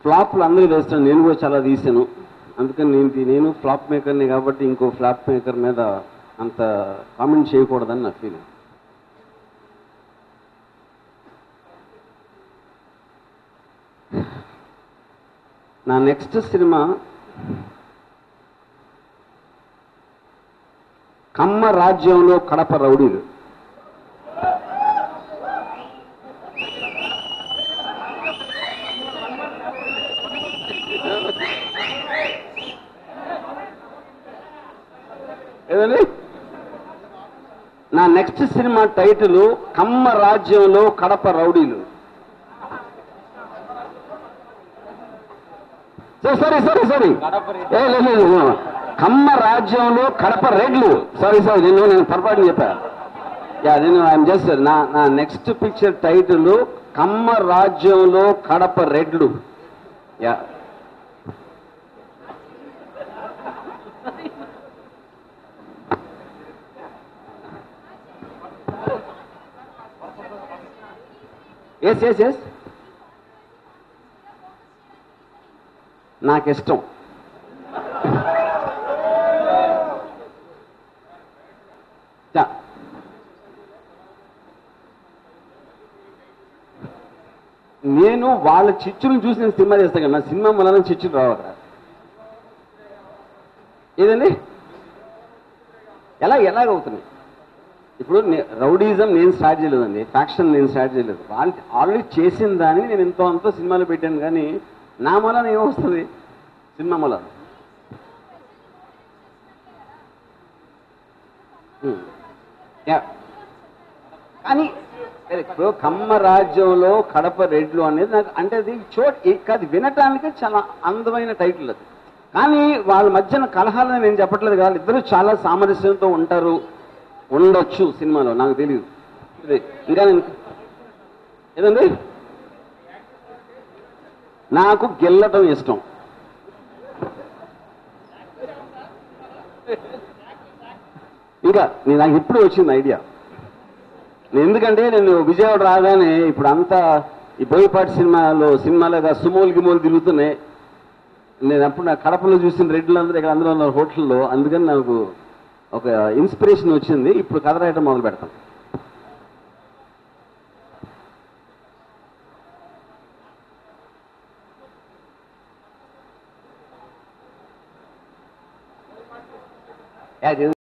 ఫ్లాప్లు అందరూ వేస్తాను నేను కూడా చాలా తీసాను అందుకని నేను నేను ఫ్లాప్ మేకర్ని కాబట్టి ఇంకో ఫ్లాప్ మేకర్ మీద అంత కామెంట్ చేయకూడదని నా ఫీలింగ్ నా నెక్స్ట్ సినిమా కమ్మ రాజ్యంలో కడప రౌడీలు ఏదండి నా నెక్స్ట్ సినిమా టైటిల్ కమ్మ రాజ్యంలో కడప రౌడీలు సారీ సారీ సారీ ఏ లేదు లేదు, లేదు. కమ్మ రాజ్యంలో కడప రెడ్లు సారీ సారీ నేను నేను పొరపాటు చెప్పా యా నేను ఐఎమ్ జస్ట్ నా నా నెక్స్ట్ పిక్చర్ టైటిల్ కమ్మ రాజ్యంలో కడప రెడ్లు యా ఎస్ ఎస్ ఎస్ నాకు ఇష్టం చా. నేను వాళ్ళ చిచ్చులను చూసి నేను సినిమా చేస్తాను కదా నా సినిమా వలన చిచ్చులు రావాలి ఏదండి ఎలా ఎలాగవుతున్నాయి ఇప్పుడు నే- రౌడీజం నేను స్టార్ట్ చేయలేదండి ఫ్యాక్షన్ నేను స్టార్ట్ చేయలేదు వాళ్ళు ఆల్రెడీ చేసిన దాన్ని నేను ఎంతో అంతో సినిమాలో పెట్టాను కానీ నా మూలన ఏమొస్తుంది సినిమా మూలన ఉమ్. యా. కానీ సరే, ఇప్పుడు కమ్మ రాజ్యంలో కడప రెడ్లు అనేది నాకు అంటే అది చోట్ అది వినటానికి చాలా అందమైన టైటిల్ అది కానీ వాళ్ళ మధ్యన కలహాలని నేను చెప్పట్లేదు కాదు ఇద్దరు చాలా సామరస్యంతో ఉంటారు ఉండొచ్చు సినిమాలో నాకు తెలియదు ఇది ఇంకా నేను ఏదండి నాకు గెల్లటం ఇష్టం ఇంకా నేను నాకు ఇప్పుడు వచ్చింది ఐడియా నేను ఎందుకంటే నేను విజయవాడ రాగానే ఇప్పుడు అంతా ఈ బోయపాటి సినిమాలో సినిమాలుగా సుమోలు గిమోలు తిరుగుతున్నాయి నేను అప్పుడు నా కడపలో చూసిన రెడ్లు అందరూ ఇక్కడ అందరూ ఉన్నారు హోటల్లో అందుకని నాకు ఒక ఇన్స్పిరేషన్ వచ్చింది ఇప్పుడు కథ రాయటం మొదలు పెడతాం యాజ్